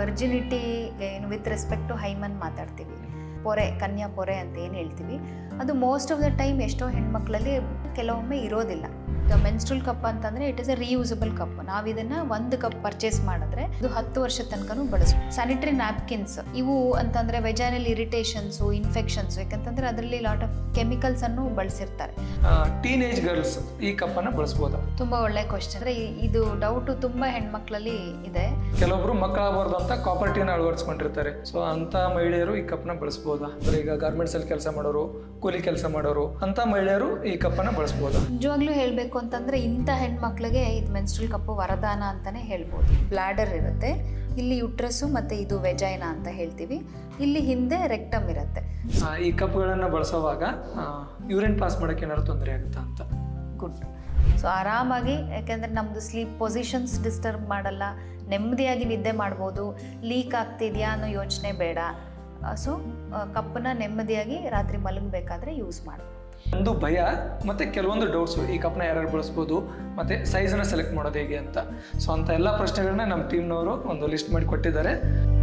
ವರ್ಜಿನಿಟಿಗೆ ಏನು with respect to hymen ಮಾತಾಡ್ತೀವಿ ಪೊರೆ ಕನ್ಯಾ ಪೊರೆ ಅಂತ ಏನು ಹೇಳ್ತೀವಿ ಅದು ಮೋಸ್ಟ್ ಆಫ್ ದ ಟೈಮ್ ಎಷ್ಟೋ ಹೆಣ್ಮಕ್ಳಲ್ಲಿ ಕೆಲವೊಮ್ಮೆ ಇರೋದಿಲ್ಲ ಈಗ ಮೆನ್ಸ್ಟ್ರಲ್ ಕಪ್ ಅಂತಂದರೆ it is a reusable cup ನಾವು ಇದನ್ನು ಒಂದು ಕಪ್ ಪರ್ಚೇಸ್ ಮಾಡಿದ್ರೆ ಇದು ಹತ್ತು ವರ್ಷ ತನಕನೂ ಬಳಸ್ಬೋದು ಸ್ಯಾನಿಟರಿ ನ್ಯಾಪ್ಕಿನ್ಸ್ ಇವು ಅಂತಂದರೆ ವೆಜೈನಲ್ ಇರಿಟೇಷನ್ಸು ಇನ್ಫೆಕ್ಷನ್ಸು ಯಾಕಂತಂದರೆ ಅದರಲ್ಲಿ ಲಾಟ್ ಆಫ್ ಕೆಮಿಕಲ್ಸ್ ಅನ್ನು ಬಳಸಿರ್ತಾರೆ ಟೀನೇಜ್ ಗರ್ಲ್ಸ್ ಈ ಕಪ್ಪನ್ನು ಬಳಸ್ಬೋದಾ ತುಂಬ ಒಳ್ಳೆ ಕ್ವಶನ್ ಅಂದರೆ ಇದು ಡೌಟು ತುಂಬ ಹೆಣ್ಮಕ್ಳಲ್ಲಿ ಇದೆ ಕೆಲವೊಬ್ರು ಮಕ್ಕಳಾಗಬಾರ್ದು ಅಂತ ಕಾಪರ್ ಟೀನ ಅಳವಡಿಸ್ಕೊಂಡಿರ್ತಾರೆ ಸೊ ಅಂತ ಮಹಿಳೆಯರು ಈ ಕಪ್ನ ಬಳಸ್ಬೋದಾ ಅಂದ್ರೆ ಈಗ ಗಾರ್ಮೆಂಟ್ಸ್ ಅಲ್ಲಿ ಕೆಲಸ ಮಾಡೋರು ಕೂಲಿ ಕೆಲಸ ಮಾಡೋರು ಅಂತ ಮಹಿಳೆಯರು ಈ ಕಪ್ಪನ್ನ ಬಳಸ್ಬೋದಾ ನಿಜವಾಗ್ಲೂ ಹೇಳಬೇಕು ಅಂತಂದರೆ ಇಂಥ ಹೆಣ್ಮಕ್ಳಿಗೆ ಇದು ಮೆನ್ಸ್ಟ್ರಲ್ ಕಪ್ಪು ವರದಾನ ಅಂತಲೇ ಹೇಳ್ಬೋದು ಬ್ಲಾಡರ್ ಇರುತ್ತೆ ಇಲ್ಲಿ ಯುಟ್ರಸ್ಸು ಮತ್ತು ಇದು ವೆಜೈನಾ ಅಂತ ಹೇಳ್ತೀವಿ ಇಲ್ಲಿ ಹಿಂದೆ ರೆಕ್ಟಮ್ ಇರುತ್ತೆ ಆ, ಈ ಕಪ್ಗಳನ್ನು ಬಳಸೋವಾಗ ಯೂರಿನ್ ಪಾಸ್ ಮಾಡೋಕೆ ಏನಾದ್ರು ತೊಂದರೆ ಆಗುತ್ತಾ ಅಂತ ಗುಡ್ ಸೊ ಆರಾಮಾಗಿ ಯಾಕೆಂದರೆ ನಮ್ಮದು ಸ್ಲೀಪ್ ಪೊಸಿಷನ್ಸ್ ಡಿಸ್ಟರ್ಬ್ ಮಾಡಲ್ಲ ನೆಮ್ಮದಿಯಾಗಿ ನಿದ್ದೆ ಮಾಡ್ಬೋದು ಲೀಕ್ ಆಗ್ತಿದೆಯಾ ಅನ್ನೋ ಯೋಚನೆ ಬೇಡ ಸೊ ಕಪ್ಪನ್ನ ನೆಮ್ಮದಿಯಾಗಿ ರಾತ್ರಿ ಮಲಗಬೇಕಾದ್ರೆ ಯೂಸ್ ಮಾಡ್ಬೋದು ಒಂದು ಭಯ ಮತ್ತೆ ಕೆಲವೊಂದು ಡೌಟ್ಸು ಈ ಕಪ್ನ ಯಾರ್ಯಾರು ಬಳಸ್ಬೋದು ಮತ್ತೆ ಸೈಜನ್ನ ಸೆಲೆಕ್ಟ್ ಮಾಡೋದು ಹೇಗೆ ಅಂತ ಸೊ ಅಂತ ಎಲ್ಲ ಪ್ರಶ್ನೆಗಳನ್ನ ನಮ್ಮ ಟೀಮ್ನವರು ಒಂದು ಲಿಸ್ಟ್ ಮಾಡಿ ಕೊಟ್ಟಿದ್ದಾರೆ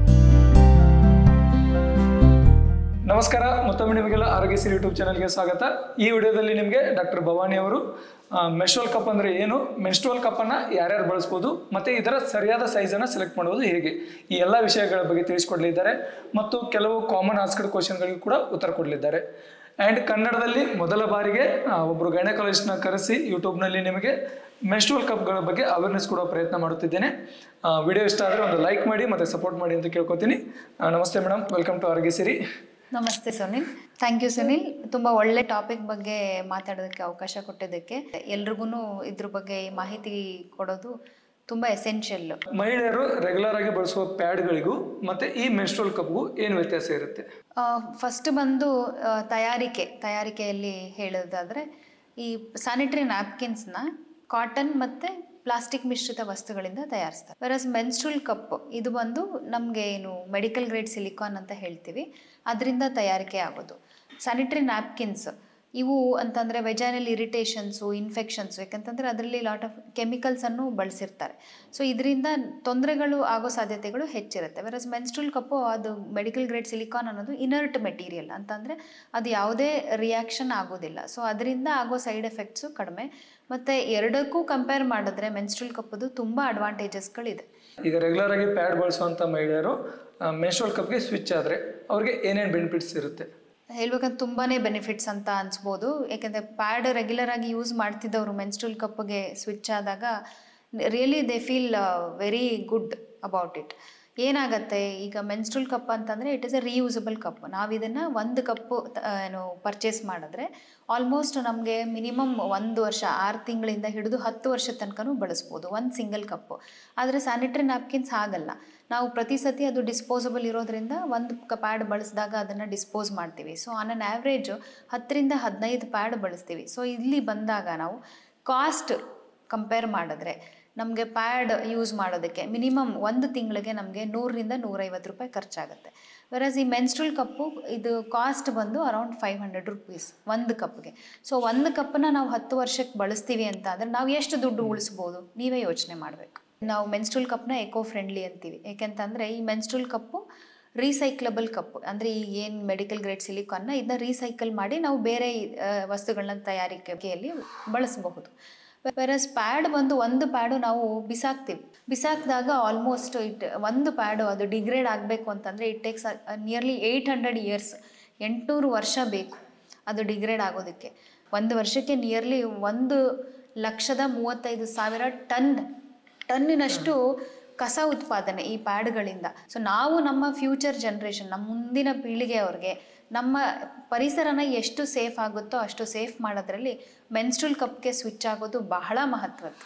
ನಮಸ್ಕಾರ ಮತ್ತೊಮ್ಮೆ ನಿಮಗೆಲ್ಲ ಆರೋಗ್ಯ ಸಿರಿ ಯೂಟ್ಯೂಬ್ ಚಾನಲ್ಗೆ ಸ್ವಾಗತ ಈ ವಿಡಿಯೋದಲ್ಲಿ ನಿಮಗೆ ಡಾಕ್ಟರ್ ಭವಾನಿ ಅವರು ಮೆಸ್ಟ್ರೋಲ್ ಕಪ್ ಅಂದರೆ ಏನು ಮೆಸ್ಟ್ರೋಲ್ ಕಪ್ಪನ್ನು ಯಾರ್ಯಾರು ಬಳಸ್ಬೋದು ಮತ್ತು ಇದರ ಸರಿಯಾದ ಸೈಜನ್ನು ಸೆಲೆಕ್ಟ್ ಮಾಡುವುದು ಹೇಗೆ ಈ ಎಲ್ಲ ವಿಷಯಗಳ ಬಗ್ಗೆ ತಿಳಿಸ್ಕೊಡ್ಲಿದ್ದಾರೆ ಮತ್ತು ಕೆಲವು ಕಾಮನ್ ಆಸ್ಕಡ್ ಕ್ವಶನ್ಗಳಿಗೂ ಕೂಡ ಉತ್ತರ ಕೊಡಲಿದ್ದಾರೆ ಆ್ಯಂಡ್ ಕನ್ನಡದಲ್ಲಿ ಮೊದಲ ಬಾರಿಗೆ ಆ, ಒಬ್ಬರು ಗೈನಕಾಲಜಿಸ್ಟ್ನ ಕರೆಸಿ ಯೂಟ್ಯೂಬ್ನಲ್ಲಿ ನಿಮಗೆ ಮೆನ್ಸ್ಟ್ರುವಲ್ ಕಪ್ಗಳ ಬಗ್ಗೆ ಅವೇರ್ನೆಸ್ ಕೊಡೋ ಪ್ರಯತ್ನ ಮಾಡುತ್ತಿದ್ದೇನೆ ವಿಡಿಯೋ ಇಷ್ಟ ಆದರೆ ಒಂದು ಲೈಕ್ ಮಾಡಿ ಮತ್ತು ಸಪೋರ್ಟ್ ಮಾಡಿ ಅಂತ ಕೇಳ್ಕೊತೀನಿ ಆ, ನಮಸ್ತೆ ಮೇಡಮ್ ವೆಲ್ಕಮ್ ಟು ಆರೋಗ್ಯ ಸಿರಿ ನಮಸ್ತೆ ಸುನಿಲ್ ಥ್ಯಾಂಕ್ ಯು ಸುನಿಲ್ ತುಂಬ ಒಳ್ಳೆ ಟಾಪಿಕ್ ಬಗ್ಗೆ ಮಾತಾಡೋದಕ್ಕೆ ಅವಕಾಶ ಕೊಟ್ಟಿದ್ದಕ್ಕೆ ಎಲ್ರಿಗೂ ಇದ್ರ ಬಗ್ಗೆ ಮಾಹಿತಿ ಕೊಡೋದು ತುಂಬ ಎಸೆನ್ಷಿಯಲ್ ಮಹಿಳೆಯರು ರೆಗ್ಯುಲರ್ ಆಗಿ ಬಳಸುವ ಪ್ಯಾಡ್ಗಳಿಗೂ ಮತ್ತು ಈ ಮೆನ್ಸ್ಟ್ರುವಲ್ ಕಪ್ಗೂ ಏನು ವ್ಯತ್ಯಾಸ ಇರುತ್ತೆ ಫಸ್ಟ್ ಬಂದು ಆ, ತಯಾರಿಕೆ ತಯಾರಿಕೆಯಲ್ಲಿ ಹೇಳೋದಾದರೆ ಈ ಸ್ಯಾನಿಟರಿ ನ್ಯಾಪ್ಕಿನ್ಸ್ನ ಕಾಟನ್ ಮತ್ತು ಪ್ಲಾಸ್ಟಿಕ್ ಮಿಶ್ರಿತ ವಸ್ತುಗಳಿಂದ ತಯಾರಿಸ್ತಾರೆ ವೆರಸ್ ಮೆನ್ಸ್ಟ್ರಲ್ ಕಪ್ ಇದು ಬಂದು ನಮಗೆ ಏನು ಮೆಡಿಕಲ್ ಗ್ರೇಡ್ ಸಿಲಿಕಾನ್ ಅಂತ ಹೇಳ್ತೀವಿ ಅದರಿಂದ ತಯಾರಿಕೆ ಆಗೋದು ಸ್ಯಾನಿಟರಿ ನ್ಯಾಪ್ಕಿನ್ಸ್ ಇವು ಅಂತಂದರೆ ವೆಜೈನಲ್ ಇರಿಟೇಷನ್ಸು ಇನ್ಫೆಕ್ಷನ್ಸು ಯಾಕಂತಂದರೆ ಅದರಲ್ಲಿ ಲಾಟ್ ಆಫ್ ಕೆಮಿಕಲ್ಸನ್ನು ಬಳಸಿರ್ತಾರೆ ಸೊ ಇದರಿಂದ ತೊಂದರೆಗಳು ಆಗೋ ಸಾಧ್ಯತೆಗಳು ಹೆಚ್ಚಿರುತ್ತೆ ವೆರಸ್ ಮೆನ್ಸ್ಟ್ರಲ್ ಕಪ್ಪು ಅದು ಮೆಡಿಕಲ್ ಗ್ರೇಡ್ ಸಿಲಿಕಾನ್ ಅನ್ನೋದು ಇನರ್ಟ್ ಮೆಟೀರಿಯಲ್ ಅಂತಂದರೆ ಅದು ಯಾವುದೇ ರಿಯಾಕ್ಷನ್ ಆಗೋದಿಲ್ಲ ಸೊ ಅದರಿಂದ ಆಗೋ ಸೈಡ್ ಎಫೆಕ್ಟ್ಸು ಕಡಿಮೆ ಮತ್ತು ಎರಡಕ್ಕೂ ಕಂಪೇರ್ ಮಾಡಿದ್ರೆ ಮೆನ್ಸ್ಟ್ರಲ್ ಕಪ್ಪದು ತುಂಬ ಅಡ್ವಾಂಟೇಜಸ್ಗಳಿದೆ ಈಗ ರೆಗ್ಯುಲರ್ ಆಗಿ ಪ್ಯಾಡ್ ಬಳಸುವಂಥ ಮಹಿಳೆಯರು ಮೆನ್ಸ್ಟ್ರುವಲ್ ಕಪ್ಗೆ ಸ್ವಿಚ್ ಆದರೆ ಅವ್ರಿಗೆ ಏನೇನು ಬೆನಿಫಿಟ್ಸ್ ಇರುತ್ತೆ ಹೇಳ್ಬೇಕಂದ್ರೆ ತುಂಬಾ ಬೆನಿಫಿಟ್ಸ್ ಅಂತ ಅನ್ಸ್ಬೋದು ಯಾಕೆಂದರೆ ಪ್ಯಾಡ್ ರೆಗ್ಯುಲರ್ ಆಗಿ ಯೂಸ್ ಮಾಡ್ತಿದ್ದವರು ಮೆನ್ಸ್ಟ್ರಲ್ ಕಪ್ಗೆ ಸ್ವಿಚ್ ಆದಾಗ really they feel very good about it ಏನಾಗತ್ತೆ ಈಗ ಮೆನ್ಸ್ಟ್ರಲ್ ಕಪ್ ಅಂತಂದರೆ it is a reusable cup ನಾವು ಇದನ್ನು ಒಂದು ಕಪ್ಪು ಏನು ಪರ್ಚೇಸ್ ಮಾಡಿದ್ರೆ ಆಲ್ಮೋಸ್ಟ್ ನಮಗೆ ಮಿನಿಮಮ್ ಒಂದು ವರ್ಷ ಆರು ತಿಂಗಳಿಂದ ಹಿಡಿದು ಹತ್ತು ವರ್ಷದ ತನಕನೂ ಬಳಸ್ಬೋದು ಒಂದು ಸಿಂಗಲ್ ಕಪ್ಪು ಆದರೆ ಸ್ಯಾನಿಟರಿ ನ್ಯಾಪ್ಕಿನ್ಸ್ ಆಗಲ್ಲ ನಾವು ಪ್ರತಿ ಸತಿ ಅದು ಡಿಸ್ಪೋಸಬಲ್ ಇರೋದ್ರಿಂದ ಒಂದು ಕ ಪ್ಯಾಡ್ ಬಳಸಿದಾಗ ಅದನ್ನು ಡಿಸ್ಪೋಸ್ ಮಾಡ್ತೀವಿ ಸೊ ಆನ್ ಅನ್ ಆ್ಯಾವ್ರೇಜ್ ಹತ್ತರಿಂದ ಹದಿನೈದು ಪ್ಯಾಡ್ ಬಳಸ್ತೀವಿ ಸೊ ಇಲ್ಲಿ ಬಂದಾಗ ನಾವು ಕಾಸ್ಟ್ ಕಂಪೇರ್ ಮಾಡಿದ್ರೆ ನಮಗೆ ಪ್ಯಾಡ್ ಯೂಸ್ ಮಾಡೋದಕ್ಕೆ ಮಿನಿಮಮ್ ಒಂದು ತಿಂಗಳಿಗೆ ನಮಗೆ ನೂರರಿಂದ ನೂರೈವತ್ತು ರೂಪಾಯಿ ಖರ್ಚಾಗುತ್ತೆ ವೆರಸ್ ಈ ಮೆನ್ಸ್ಟ್ರಲ್ ಕಪ್ಪು ಇದು ಕಾಸ್ಟ್ ಬಂದು ಅರೌಂಡ್ ಫೈವ್ ಹಂಡ್ರೆಡ್ ರುಪೀಸ್ ಒಂದು ಕಪ್ಗೆ ಸೊ ಒಂದು ಕಪ್ಪನ್ನ ನಾವು ಹತ್ತು ವರ್ಷಕ್ಕೆ ಬಳಸ್ತೀವಿ ಅಂತ ಅಂದರೆ ನಾವು ಎಷ್ಟು ದುಡ್ಡು ಉಳಿಸ್ಬೋದು ನೀವೇ ಯೋಚನೆ ಮಾಡಬೇಕು ನಾವು ಮೆನ್ಸ್ಟ್ರಲ್ ಕಪ್ನ ಎಕೋ ಫ್ರೆಂಡ್ಲಿ ಅಂತೀವಿ ಯಾಕೆಂತಂದರೆ ಈ ಮೆನ್ಸ್ಟ್ರಲ್ ಕಪ್ಪು ರೀಸೈಕ್ಲಬಲ್ ಕಪ್ ಅಂದರೆ ಈ ಏನು ಮೆಡಿಕಲ್ ಗ್ರೇಡ್ ಸಿಲಿಕಾನ್ನ ಇದನ್ನ ರೀಸೈಕಲ್ ಮಾಡಿ ನಾವು ಬೇರೆ ಆ, ವಸ್ತುಗಳನ್ನ ತಯಾರಿಕೆಯಲ್ಲಿ ಬಳಸಬಹುದು ವೆರಸ್ ಪ್ಯಾಡ್ ಬಂದು ಒಂದು ಪ್ಯಾಡು ನಾವು ಬಿಸಾಕ್ತೀವಿ ಬಿಸಾಕಿದಾಗ ಆಲ್ಮೋಸ್ಟ್ ಇಟ್ ಒಂದು ಪ್ಯಾಡು ಅದು ಡಿಗ್ರೇಡ್ ಆಗಬೇಕು ಅಂತಂದರೆ it takes nearly eight hundred years ಎಂಟುನೂರು ವರ್ಷ ಬೇಕು ಅದು ಡಿಗ್ರೇಡ್ ಆಗೋದಕ್ಕೆ ಒಂದು ವರ್ಷಕ್ಕೆ ನಿಯರ್ಲಿ ಒಂದು ಲಕ್ಷದ ಮೂವತ್ತೈದು ಸಾವಿರ ಟನ್ ಟನ್ನಿನಷ್ಟು ಕಸ ಉತ್ಪಾದನೆ ಈ ಪ್ಯಾಡ್ಗಳಿಂದ ಸೊ ನಾವು ನಮ್ಮ ಫ್ಯೂಚರ್ ಜನ್ರೇಷನ್ ನಮ್ಮ ಮುಂದಿನ ಪೀಳಿಗೆಯವ್ರಿಗೆ ನಮ್ಮ ಪರಿಸರನ ಎಷ್ಟು ಸೇಫ್ ಆಗುತ್ತೋ ಅಷ್ಟು ಸೇಫ್ ಮಾಡೋದ್ರಲ್ಲಿ ಮೆನ್ಸ್ಟ್ರಲ್ ಕಪ್ಗೆ ಸ್ವಿಚ್ ಆಗೋದು ಬಹಳ ಮಹತ್ವದ್ದು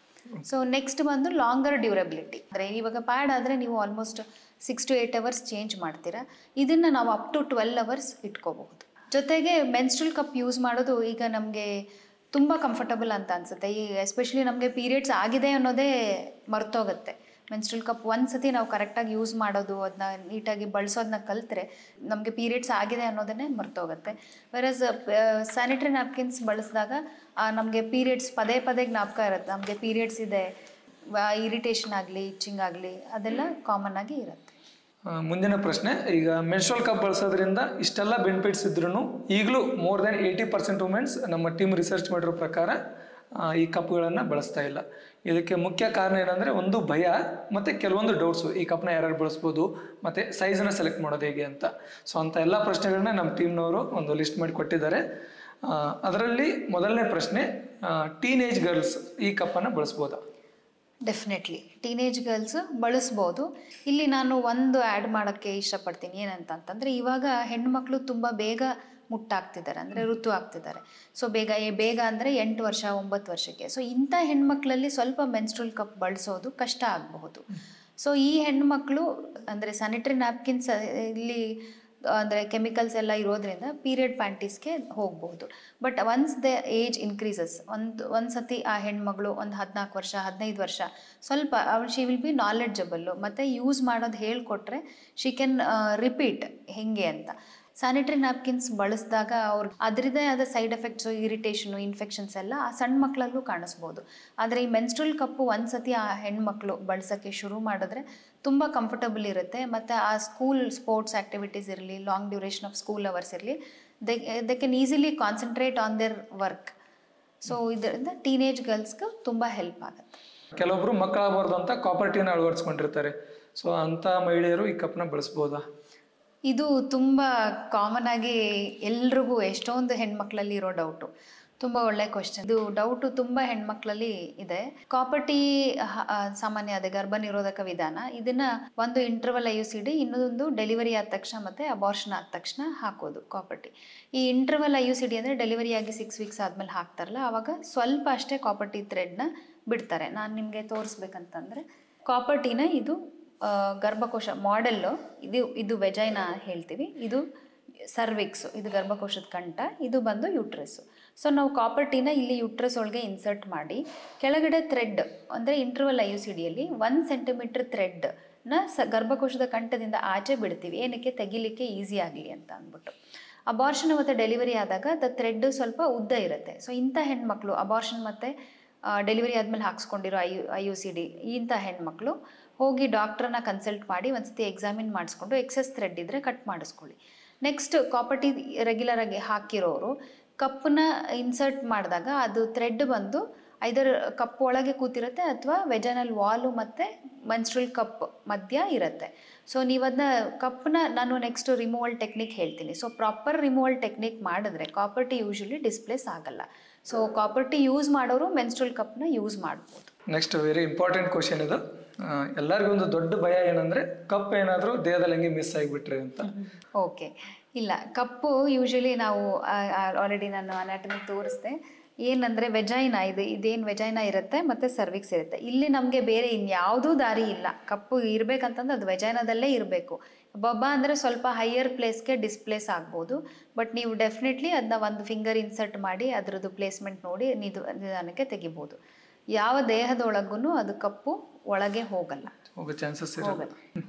ಸೊ ನೆಕ್ಸ್ಟ್ ಬಂದು ಲಾಂಗರ್ ಡ್ಯೂರಬಿಲಿಟಿ ಅಂದರೆ ಇವಾಗ ಪ್ಯಾಡ್ ಆದರೆ ನೀವು almost six to eight hours change ಮಾಡ್ತೀರಾ ಇದನ್ನು ನಾವು ಅಪ್ ಟು ಟ್ವೆಲ್ ಅವರ್ಸ್ ಇಟ್ಕೋಬಹುದು ಜೊತೆಗೆ ಮೆನ್ಸ್ಟ್ರಲ್ ಕಪ್ ಯೂಸ್ ಮಾಡೋದು ಈಗ ನಮಗೆ ತುಂಬ ಕಂಫರ್ಟಬಲ್ ಅಂತ ಅನಿಸುತ್ತೆ ಈ ಎಸ್ಪೆಷಲಿ ನಮಗೆ ಪೀರಿಯಡ್ಸ್ ಆಗಿದೆ ಅನ್ನೋದೇ ಮರ್ತೋಗುತ್ತೆ ಮೆನ್ಸ್ಟ್ರಲ್ ಕಪ್ ಒಂದು ಸತಿ ನಾವು ಕರೆಕ್ಟಾಗಿ ಯೂಸ್ ಮಾಡೋದು ಅದನ್ನ ನೀಟಾಗಿ ಬಳಸೋದನ್ನ ಕಲ್ತ್ರೆ ನಮಗೆ ಪೀರಿಯಡ್ಸ್ ಆಗಿದೆ ಅನ್ನೋದನ್ನೇ ಮರ್ತೋಗುತ್ತೆ ವೆರಸ್ ಸ್ಯಾನಿಟರಿ ನ್ಯಾಪ್ಕಿನ್ಸ್ ಬಳಸಿದಾಗ ನಮಗೆ ಪೀರಿಯಡ್ಸ್ ಪದೇ ಪದೇ ಜ್ಞಾಪಕ ಇರುತ್ತೆ ನಮಗೆ ಪೀರಿಯಡ್ಸ್ ಇದೆ ಇರಿಟೇಷನ್ ಆಗಲಿ ಇಚ್ಚಿಂಗ್ ಆಗಲಿ ಅದೆಲ್ಲ ಕಾಮನ್ ಆಗಿ ಇರುತ್ತೆ ಆ, ಮುಂದಿನ ಪ್ರಶ್ನೆ ಈಗ ಮೆನ್ಸ್ಟ್ರಲ್ ಕಪ್ ಬಳಸೋದ್ರಿಂದ ಇಷ್ಟೆಲ್ಲ ಬೆನಿಫಿಟ್ಸ್ ಇದ್ರೂ ಈಗಲೂ more than eighty percent womens ನಮ್ಮ ಟೀಮ್ ರಿಸರ್ಚ್ ಮಾಡಿರೋ ಪ್ರಕಾರ ಆ, ಈ ಕಪ್ಗಳನ್ನು ಬಳಸ್ತಾ ಇಲ್ಲ ಇದಕ್ಕೆ ಮುಖ್ಯ ಕಾರಣ ಏನಂದರೆ ಒಂದು ಭಯ ಮತ್ತು ಕೆಲವೊಂದು ಡೌಟ್ಸು ಈ ಕಪ್ನ ಯಾರ್ಯಾರು ಬಳಸ್ಬೋದು ಮತ್ತು ಸೈಜನ್ನ ಸೆಲೆಕ್ಟ್ ಮಾಡೋದು ಹೇಗೆ ಅಂತ ಸೊ ಅಂಥ ಎಲ್ಲ ಪ್ರಶ್ನೆಗಳನ್ನ ನಮ್ಮ ಟೀಮ್ನವರು ಒಂದು ಲಿಸ್ಟ್ ಮಾಡಿ ಕೊಟ್ಟಿದ್ದಾರೆ ಆ, ಅದರಲ್ಲಿ ಮೊದಲನೇ ಪ್ರಶ್ನೆ ಟೀನೇಜ್ ಗರ್ಲ್ಸ್ ಈ ಕಪ್ಪನ್ನು ಬಳಸ್ಬೋದಾ ಡೆಫಿನೆಟ್ಲಿ ಟೀನೇಜ್ ಗರ್ಲ್ಸ್ ಬಳಸ್ಬೋದು ಇಲ್ಲಿ ನಾನು ಒಂದು ಆ್ಯಡ್ ಮಾಡೋಕ್ಕೆ ಇಷ್ಟಪಡ್ತೀನಿ ಏನಂತ ಅಂತಂದರೆ ಇವಾಗ ಹೆಣ್ಮಕ್ಳು ತುಂಬ ಬೇಗ ಮುಟ್ಟಾಗ್ತಿದ್ದಾರೆ ಅಂದರೆ ಋತು ಆಗ್ತಿದ್ದಾರೆ ಸೊ ಬೇಗ ಏ- ಬೇಗ ಅಂದರೆ ಎಂಟು ವರ್ಷ ಒಂಬತ್ತು ವರ್ಷಕ್ಕೆ ಸೊ ಇಂಥ ಹೆಣ್ಮಕ್ಳಲ್ಲಿ ಸ್ವಲ್ಪ ಮೆನ್ಸ್ಟ್ರಲ್ ಕಪ್ ಬಳಸೋದು ಕಷ್ಟ ಆಗಬಹುದು ಸೊ ಈ ಹೆಣ್ಮಕ್ಳು ಅಂದರೆ ಸ್ಯಾನಿಟರಿ ನ್ಯಾಪ್ಕಿನ್ಸ್ ಇಲ್ಲಿ ಅಂದರೆ ಕೆಮಿಕಲ್ಸ್ ಎಲ್ಲ ಇರೋದ್ರಿಂದ ಪೀರಿಯಡ್ ಪ್ಯಾಂಟೀಸ್ಗೆ ಹೋಗ್ಬೋದು but once the age increases ಒಂದು ಒಂದು ಸತಿ ಆ ಹೆಣ್ಮಗಳು ಒಂದು ಹದಿನಾಲ್ಕು ವರ್ಷ ಹದಿನೈದು ವರ್ಷ ಸ್ವಲ್ಪ ಅವಳು ಶಿ ವಿಲ್ ಬಿ ನಾಲೆಡ್ಜಬಲ್ಲು ಮತ್ತು ಯೂಸ್ ಮಾಡೋದು ಹೇಳಿಕೊಟ್ರೆ ಶಿ ಕ್ಯಾನ್ ರಿಪೀಟ್ ಹೆಂಗೆ ಅಂತ ಸ್ಯಾನಿಟರಿ ನ್ಯಾಪ್ಕಿನ್ಸ್ ಬಳಸಿದಾಗ ಅವ್ರಿಗೆ ಅದರದೇ ಆದ ಸೈಡ್ ಎಫೆಕ್ಟ್ಸು ಇರಿಟೇಷನು ಇನ್ಫೆಕ್ಷನ್ಸ್ ಎಲ್ಲ ಆ ಸಣ್ಣ ಮಕ್ಕಳಲ್ಲೂ ಕಾಣಿಸ್ಬೋದು ಆದರೆ ಈ ಮೆನ್ಸ್ಟ್ರಲ್ ಕಪ್ಪು ಒಂದು ಸತಿ ಆ ಹೆಣ್ಮಕ್ಳು ಬಳಸೋಕ್ಕೆ ಶುರು ಮಾಡಿದ್ರೆ ತುಂಬ ಕಂಫರ್ಟಬಲ್ ಇರುತ್ತೆ ಮತ್ತು ಆ ಸ್ಕೂಲ್ ಸ್ಪೋರ್ಟ್ಸ್ ಆ್ಯಕ್ಟಿವಿಟೀಸ್ ಇರಲಿ long duration of school hours ಇರಲಿ they they can easily concentrate on their work so ಇದರಿಂದ ಟೀನೇಜ್ ಗರ್ಲ್ಸ್ಗೆ ತುಂಬ ಹೆಲ್ಪ್ ಆಗುತ್ತೆ ಕೆಲವೊಬ್ರು ಮಕ್ಕಳಾಗಬಾರ್ದು ಅಂತ ಕಾಪರ್ ಟೀನ ಅಳವಡಿಸ್ಕೊಂಡಿರ್ತಾರೆ ಸೊ ಅಂಥ ಮಹಿಳೆಯರು ಈ ಕಪ್ನ ಬಳಸ್ಬೋದಾ ಇದು ತುಂಬ ಕಾಮನ್ ಆಗಿ ಎಲ್ರಿಗೂ ಎಷ್ಟೊಂದು ಹೆಣ್ಮಕ್ಳಲ್ಲಿ ಇರೋ ಡೌಟು ತುಂಬ ಒಳ್ಳೆ ಕ್ವಶನ್ ಇದು ಡೌಟು ತುಂಬ ಹೆಣ್ಮಕ್ಳಲ್ಲಿ ಇದೆ ಕಾಪರ್ಟಿ ಸಾಮಾನ್ಯ ಅದೇ ಗರ್ಭ ನಿರೋಧಕ ವಿಧಾನ ಇದನ್ನ ಒಂದು interval I U C D ಇನ್ನೊಂದು ಡೆಲಿವರಿ ಆದ ತಕ್ಷಣ ಮತ್ತೆ ಅಬಾರ್ಷನ್ ಆದ ತಕ್ಷಣ ಹಾಕೋದು ಕಾಪರ್ಟಿ ಈ interval I U C D ಅಂದರೆ ಡೆಲಿವರಿ ಆಗಿ ಸಿಕ್ಸ್ ವೀಕ್ಸ್ ಆದಮೇಲೆ ಹಾಕ್ತಾರಲ್ಲ ಆವಾಗ ಸ್ವಲ್ಪ ಅಷ್ಟೇ ಕಾಪರ್ಟಿ ಥ್ರೆಡ್ನ ಬಿಡ್ತಾರೆ ನಾನು ನಿಮಗೆ ತೋರಿಸ್ಬೇಕಂತಂದರೆ ಕಾಪರ್ಟಿನ ಇದು ಆ, ಗರ್ಭಕೋಶ ಮಾಡೆಲ್ಲು ಇದು ಇದು ವೆಜೈನ ಹೇಳ್ತೀವಿ ಇದು ಸರ್ವಿಕ್ಸು ಇದು ಗರ್ಭಕೋಶದ ಕಂಠ ಇದು ಬಂದು ಯುಟ್ರಸ್ಸು ಸೊ ನಾವು ಕಾಪರ್ಟಿನ ಇಲ್ಲಿ ಯುಟ್ರಸ್ ಒಳಗೆ ಇನ್ಸರ್ಟ್ ಮಾಡಿ ಕೆಳಗಡೆ ಥ್ರೆಡ್ ಅಂದರೆ ಇಂಟರ್ವಲ್ ಐ ಯು ಸಿ ಡಿಯಲ್ಲಿ ಒನ್ ಸೆಂಟಿಮೀಟ್ರ್ ಥ್ರೆಡ್ನ ಸ ಗರ್ಭಕೋಶದ ಕಂಠದಿಂದ ಆಚೆ ಬಿಡ್ತೀವಿ ಏನಕ್ಕೆ ತೆಗಿಲಿಕ್ಕೆ ಈಸಿ ಆಗಲಿ ಅಂತ ಅಂದ್ಬಿಟ್ಟು ಅಬಾರ್ಷನ್ ಮತ್ತು ಡೆಲಿವರಿ ಆದಾಗ ದ ಥ್ರೆಡ್ ಸ್ವಲ್ಪ ಉದ್ದ ಇರುತ್ತೆ ಸೊ ಇಂಥ ಹೆಣ್ಮಕ್ಳು ಅಬಾರ್ಷನ್ ಮತ್ತು ಡೆಲಿವರಿ ಆದಮೇಲೆ ಹಾಕ್ಸ್ಕೊಂಡಿರೋ I U I U C D ಇಂಥ ಹೆಣ್ಮಕ್ಳು ಹೋಗಿ ಡಾಕ್ಟ್ರನ್ನ ಕನ್ಸಲ್ಟ್ ಮಾಡಿ ಒಂದ್ಸತಿ ಎಕ್ಸಾಮಿನ್ ಮಾಡಿಸ್ಕೊಂಡು ಎಕ್ಸಸ್ ಥ್ರೆಡ್ ಇದ್ದರೆ ಕಟ್ ಮಾಡಿಸ್ಕೊಳ್ಳಿ ನೆಕ್ಸ್ಟ್ ಕಾಪರ್ಟಿ ರೆಗ್ಯುಲರ್ ಆಗಿ ಹಾಕಿರೋರು ಕಪ್ಪನ್ನ ಇನ್ಸರ್ಟ್ ಮಾಡಿದಾಗ ಅದು ಥ್ರೆಡ್ ಬಂದು ಐದರ್ ಕಪ್ ಒಳಗೆ ಕೂತಿರುತ್ತೆ ಅಥವಾ ವೆಜನಲ್ ವಾಲು ಮತ್ತು ಮನ್ಸ್ಟ್ರಲ್ ಕಪ್ ಮಧ್ಯ ಇರುತ್ತೆ ಸೊ ನೀವು ಅದನ್ನ ಕಪ್ನ ನಾನು ನೆಕ್ಸ್ಟ್ ರಿಮೂವಲ್ ಟೆಕ್ನಿಕ್ ಹೇಳ್ತೀನಿ ಸೊ ಪ್ರಾಪರ್ ರಿಮೂವಲ್ ಟೆಕ್ನಿಕ್ ಮಾಡಿದ್ರೆ ಕಾಪರ್ಟಿ ಯೂಶಲಿ ಡಿಸ್ಪ್ಲೇಸ್ ಆಗಲ್ಲ ಸೊ ಕಾಪರ್ಟಿ ಯೂಸ್ ಮಾಡೋರು ಮೆನ್ಸ್ಟ್ರಲ್ ಕಪ್ನ ಯೂಸ್ ಮಾಡ್ಬೋದು ನೆಕ್ಸ್ಟ್ ವೆರಿ ಇಂಪಾರ್ಟೆಂಟ್ ಕ್ವಶನ್ ಇದು ಆ, ಎಲ್ಲರಿಗೂ ಒಂದು ದೊಡ್ಡ ಭಯ ಏನಂದ್ರೆ ಕಪ್ ಏನಾದರೂ ದೇಹದಲ್ಲಿ ಹಂಗೆ ಮಿಸ್ ಆಗಿಬಿಟ್ರೆ ಅಂತ ಓಕೆ ಇಲ್ಲ ಕಪ್ಪು ಯೂಶಲಿ ನಾವು ಆಲ್ರೆಡಿ ನಾನು ಅನಾಟಮಿ ತೋರಿಸ್ದೆ ಏನಂದರೆ ವೆಜೈನ ಇದು ಇದೇನು ವೆಜೈನ ಇರುತ್ತೆ ಮತ್ತು ಸರ್ವಿಕ್ಸ್ ಇರುತ್ತೆ ಇಲ್ಲಿ ನಮಗೆ ಬೇರೆ ಇನ್ಯಾವುದೂ ದಾರಿ ಇಲ್ಲ ಕಪ್ಪು ಇರಬೇಕಂತಂದ್ರೆ ಅದು ವೆಜೈನದಲ್ಲೇ ಇರಬೇಕು ಬಬ್ಬ ಅಂದರೆ ಸ್ವಲ್ಪ ಹೈಯರ್ ಪ್ಲೇಸ್ಗೆ ಡಿಸ್ಪ್ಲೇಸ್ ಆಗ್ಬೋದು ಬಟ್ ನೀವು ಡೆಫಿನೆಟ್ಲಿ ಅದನ್ನ ಒಂದು ಫಿಂಗರ್ ಇನ್ಸರ್ಟ್ ಮಾಡಿ ಅದರದ್ದು ಪ್ಲೇಸ್ಮೆಂಟ್ ನೋಡಿ ನಿದು ನಿಧಾನಕ್ಕೆ ತೆಗಿಬೋದು ಯಾವ ದೇಹದೊಳಗೂ ಅದು ಕಪ್ಪು ಒಳಗೆ ಹೋಗಲ್ಲ ಹೋಗೋ ಚಾನ್ಸಸ್ ಇರಲ್ಲ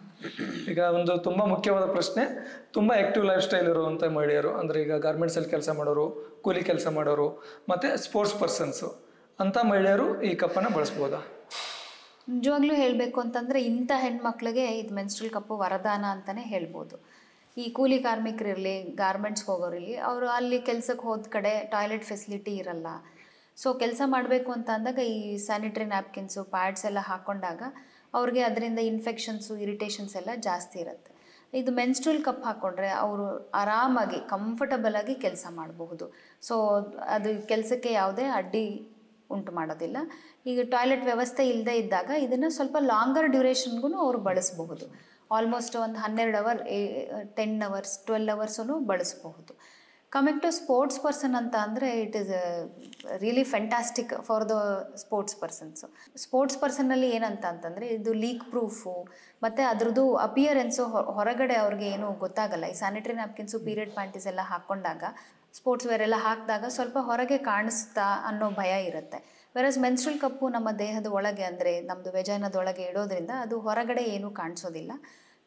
ಈಗ ಒಂದು ತುಂಬ ಮುಖ್ಯವಾದ ಪ್ರಶ್ನೆ ತುಂಬ ಆ್ಯಕ್ಟಿವ್ ಲೈಫ್ ಸ್ಟೈಲ್ ಇರುವಂಥ ಮಹಿಳೆಯರು ಅಂದರೆ ಈಗ ಗಾರ್ಮೆಂಟ್ಸಲ್ಲಿ ಕೆಲಸ ಮಾಡೋರು ಕೂಲಿ ಕೆಲಸ ಮಾಡೋರು ಮತ್ತು ಸ್ಪೋರ್ಟ್ಸ್ ಪರ್ಸನ್ಸು ಅಂಥ ಮಹಿಳೆಯರು ಈ ಕಪ್ಪನ್ನು ಬಳಸ್ಬೋದಾ ನಿಜವಾಗ್ಲೂ ಹೇಳಬೇಕು ಅಂತಂದರೆ ಇಂಥ ಹೆಣ್ಮಕ್ಳಿಗೆ ಇದು ಮೆನ್ಸ್ಟ್ರಲ್ ಕಪ್ಪು ವರದಾನ ಅಂತಲೇ ಹೇಳ್ಬೋದು ಈ ಕೂಲಿ ಕಾರ್ಮಿಕರಿರಲಿ ಗಾರ್ಮೆಂಟ್ಸ್ಗೆ ಹೋಗೋರಿರಲಿ ಅವರು ಅಲ್ಲಿ ಕೆಲಸಕ್ಕೆ ಹೋದ ಕಡೆ ಟಾಯ್ಲೆಟ್ ಫೆಸಿಲಿಟಿ ಇರಲ್ಲ ಸೊ ಕೆಲಸ ಮಾಡಬೇಕು ಅಂತ ಅಂದಾಗ ಈ ಸ್ಯಾನಿಟರಿ ನ್ಯಾಪ್ಕಿನ್ಸು ಪ್ಯಾಡ್ಸ್ ಎಲ್ಲ ಹಾಕ್ಕೊಂಡಾಗ ಅವ್ರಿಗೆ ಅದರಿಂದ ಇನ್ಫೆಕ್ಷನ್ಸು ಇರಿಟೇಷನ್ಸ್ ಎಲ್ಲ ಜಾಸ್ತಿ ಇರುತ್ತೆ ಇದು ಮೆನ್ಸ್ಟ್ರಲ್ ಕಪ್ ಹಾಕ್ಕೊಂಡ್ರೆ ಅವರು ಆರಾಮಾಗಿ ಕಂಫರ್ಟಬಲ್ ಆಗಿ ಕೆಲಸ ಮಾಡಬಹುದು ಸೊ ಅದು ಕೆಲಸಕ್ಕೆ ಯಾವುದೇ ಅಡ್ಡಿ ಉಂಟು ಮಾಡೋದಿಲ್ಲ ಈಗ ಟಾಯ್ಲೆಟ್ ವ್ಯವಸ್ಥೆ ಇಲ್ಲದೆ ಇದ್ದಾಗ ಇದನ್ನು ಸ್ವಲ್ಪ ಲಾಂಗರ್ ಡ್ಯೂರೇಷನ್ಗೂ ಅವರು ಬಳಸಬಹುದು ಆಲ್ಮೋಸ್ಟ್ ಒಂದು ಹನ್ನೆರಡು ಅವರ್ ಟೆನ್ ಅವರ್ಸ್ ಟ್ವೆಲ್ ಅವರ್ಸೂ ಬಳಸಬಹುದು ಕಮಿಂಗ್ ಟು ಸ್ಪೋರ್ಟ್ಸ್ ಪರ್ಸನ್ ಅಂತ ಅಂದರೆ it is really fantastic for the sports persons sports ಪರ್ಸನ್ನಲ್ಲಿ ಏನಂತ ಅಂತಂದರೆ ಇದು ಲೀಕ್ ಪ್ರೂಫು ಮತ್ತು ಅದ್ರದ್ದು ಅಪಿಯರೆನ್ಸು ಹೊರಗಡೆ ಅವ್ರಿಗೆ ಏನೂ ಗೊತ್ತಾಗಲ್ಲ ಈ ಸ್ಯಾನಿಟರಿ ನ್ಯಾಪ್ಕಿನ್ಸು ಪೀರಿಯಡ್ ಪ್ಯಾಂಟೀಸ್ ಎಲ್ಲ ಹಾಕ್ಕೊಂಡಾಗ ಸ್ಪೋರ್ಟ್ಸ್ ವೇರ್ ಎಲ್ಲ ಹಾಕಿದಾಗ ಸ್ವಲ್ಪ ಹೊರಗೆ ಕಾಣಿಸ್ತಾ ಅನ್ನೋ ಭಯ ಇರುತ್ತೆ ವೆರಸ್ ಮೆನ್ಸ್ಟ್ರಲ್ ಕಪ್ಪು ನಮ್ಮ ದೇಹದ ಒಳಗೆ ಅಂದರೆ ನಮ್ಮದು ವೆಜೈನದೊಳಗೆ ಇಡೋದ್ರಿಂದ ಅದು ಹೊರಗಡೆ ಏನೂ ಕಾಣಿಸೋದಿಲ್ಲ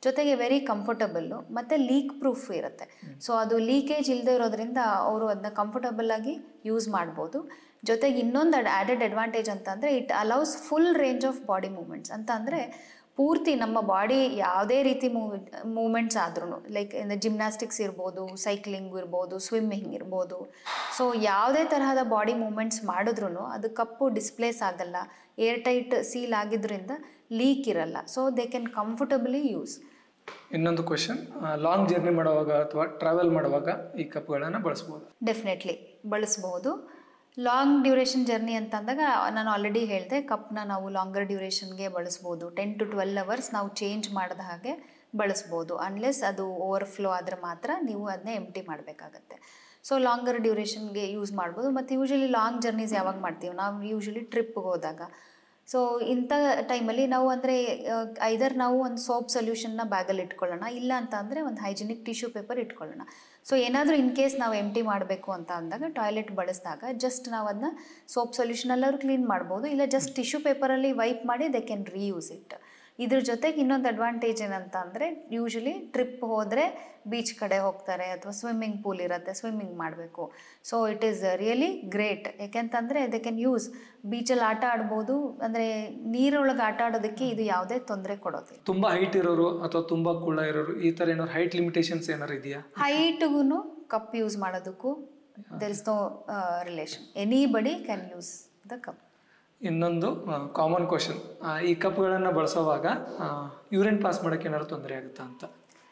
ಜೊತೆಗೆ ವೆರಿ ಕಂಫರ್ಟಬಲ್ಲು ಮತ್ತು ಲೀಕ್ ಪ್ರೂಫ್ ಇರುತ್ತೆ ಸೊ ಅದು ಲೀಕೇಜ್ ಇಲ್ಲದೆ ಇರೋದ್ರಿಂದ ಅವರು ಅದನ್ನ ಕಂಫರ್ಟಬಲ್ ಆಗಿ ಯೂಸ್ ಮಾಡ್ಬೋದು ಜೊತೆಗೆ ಇನ್ನೊಂದು ಆ್ಯಡೆಡ್ ಅಡ್ವಾಂಟೇಜ್ ಅಂತ ಅಂದರೆ it allows full range of body movements ಅಂತ ಅಂದರೆ ಪೂರ್ತಿ ನಮ್ಮ ಬಾಡಿ ಯಾವುದೇ ರೀತಿ ಮೂವ್ ಮೂಮೆಂಟ್ಸ್ ಆದ್ರೂ ಲೈಕ್ ಜಿಮ್ನಾಸ್ಟಿಕ್ಸ್ ಇರ್ಬೋದು ಸೈಕ್ಲಿಂಗ್ ಇರ್ಬೋದು ಸ್ವಿಮ್ಮಿಂಗ್ ಇರ್ಬೋದು ಸೊ ಯಾವುದೇ ತರಹದ ಬಾಡಿ ಮೂಮೆಂಟ್ಸ್ ಮಾಡಿದ್ರೂ ಅದು ಕಪ್ಪು ಡಿಸ್ಪ್ಲೇಸ್ ಆಗಲ್ಲ ಏರ್ ಟೈಟ್ ಸೀಲ್ ಆಗಿದ್ರಿಂದ ಲೀಕ್ ಇರಲ್ಲ so they can comfortably use ಇನ್ನೊಂದು ಕ್ವಶನ್ ಲಾಂಗ್ ಜರ್ನಿ ಮಾಡುವಾಗ ಅಥವಾ ಟ್ರಾವೆಲ್ ಮಾಡುವಾಗ ಈ ಕಪ್ಗಳನ್ನು ಬಳಸ್ಬೋದು ಡೆಫಿನೆಟ್ಲಿ ಬಳಸ್ಬೋದು ಲಾಂಗ್ ಡ್ಯೂರೇಷನ್ ಜರ್ನಿ ಅಂತ ಅಂದಾಗ ನಾನು ಆಲ್ರೆಡಿ ಹೇಳಿದೆ ಕಪ್ನ ನಾವು ಲಾಂಗರ್ ಡ್ಯೂರೇಷನ್ಗೆ ಬಳಸ್ಬೋದು ಟೆನ್ ಟು ಟ್ವೆಲ್ ಅವರ್ಸ್ ನಾವು ಚೇಂಜ್ ಮಾಡಿದ ಹಾಗೆ ಬಳಸ್ಬೋದು ಅನ್ಲೆಸ್ ಅದು ಓವರ್ಫ್ಲೋ ಆದರೆ ಮಾತ್ರ ನೀವು ಅದನ್ನ ಎಂಟಿ ಮಾಡಬೇಕಾಗತ್ತೆ ಸೊ ಲಾಂಗರ್ ಡ್ಯೂರೇಷನ್ಗೆ ಯೂಸ್ ಮಾಡ್ಬೋದು ಮತ್ತು ಯೂಶಲಿ ಲಾಂಗ್ ಜರ್ನೀಸ್ ಯಾವಾಗ ಮಾಡ್ತೀವಿ ನಾವು ಯೂಶಲಿ ಟ್ರಿಪ್ಗೆ ಹೋದಾಗ ಸೊ ಇಂಥ ಟೈಮಲ್ಲಿ ನಾವು ಅಂದರೆ ಐದರ್ ನಾವು ಒಂದು ಸೋಪ್ ಸೊಲ್ಯೂಷನ್ನ ಬ್ಯಾಗಲ್ಲಿ ಇಟ್ಕೊಳ್ಳೋಣ ಇಲ್ಲ ಅಂತ ಅಂದರೆ ಒಂದು ಹೈಜಿನಿಕ್ ಟಿಶ್ಯೂ ಪೇಪರ್ ಇಟ್ಕೊಳ್ಳೋಣ ಸೊ ಏನಾದರೂ ಇನ್ ಕೇಸ್ ನಾವು ಎಂಟಿ ಮಾಡಬೇಕು ಅಂತ ಅಂದಾಗ ಟಾಯ್ಲೆಟ್ ಬಳಸಿದಾಗ ಜಸ್ಟ್ ನಾವು ಅದನ್ನ ಸೋಪ್ ಸೊಲ್ಯೂಷನಲ್ಲಾದ್ರೂ ಕ್ಲೀನ್ ಮಾಡ್ಬೋದು ಇಲ್ಲ ಜಸ್ಟ್ ಟಿಶ್ಯೂ ಪೇಪರಲ್ಲಿ ವೈಪ್ ಮಾಡಿ ದೆ ಕ್ಯಾನ್ ರೀಯೂಸ್ ಇಟ್ ಇದ್ರ ಜೊತೆಗೆ ಇನ್ನೊಂದು ಅಡ್ವಾಂಟೇಜ್ ಏನಂತ ಅಂದರೆ ಯೂಶಲಿ ಟ್ರಿಪ್ ಹೋದರೆ ಬೀಚ್ ಕಡೆ ಹೋಗ್ತಾರೆ ಅಥವಾ ಸ್ವಿಮ್ಮಿಂಗ್ ಪೂಲ್ ಇರುತ್ತೆ ಸ್ವಿಮ್ಮಿಂಗ್ ಮಾಡಬೇಕು so it is really great ಯಾಕೆಂತಂದರೆ ದೆ ಕ್ಯಾನ್ ಯೂಸ್ ಬೀಚಲ್ಲಿ ಆಟ ಆಡ್ಬೋದು ಅಂದರೆ ನೀರೊಳಗೆ ಆಟ ಆಡೋದಕ್ಕೆ ಇದು ಯಾವುದೇ ತೊಂದರೆ ಕೊಡೋದಿಲ್ಲ ತುಂಬ ಹೈಟ್ ಇರೋರು ಅಥವಾ ತುಂಬ ಕುಳ್ಳ ಇರೋರು ಈ ಥರ ಏನಾದ್ರು ಹೈಟ್ ಲಿಮಿಟೇಷನ್ಸ್ ಏನಾರು ಇದೆಯಾ ಹೈಟ್ಗೂ ಕಪ್ ಯೂಸ್ ಮಾಡೋದಕ್ಕೂ there is no relation anybody can use the cup ಇನ್ನೊಂದು ಕಾಮನ್ ಕ್ವಶನ್ ಈ ಕಪ್ಗಳನ್ನು ಬಳಸೋವಾಗ ಯೂರಿನ್ ಪಾಸ್ ಮಾಡೋಕ್ಕೆ ಏನಾದ್ರು ತೊಂದರೆ ಆಗುತ್ತಾ ಅಂತ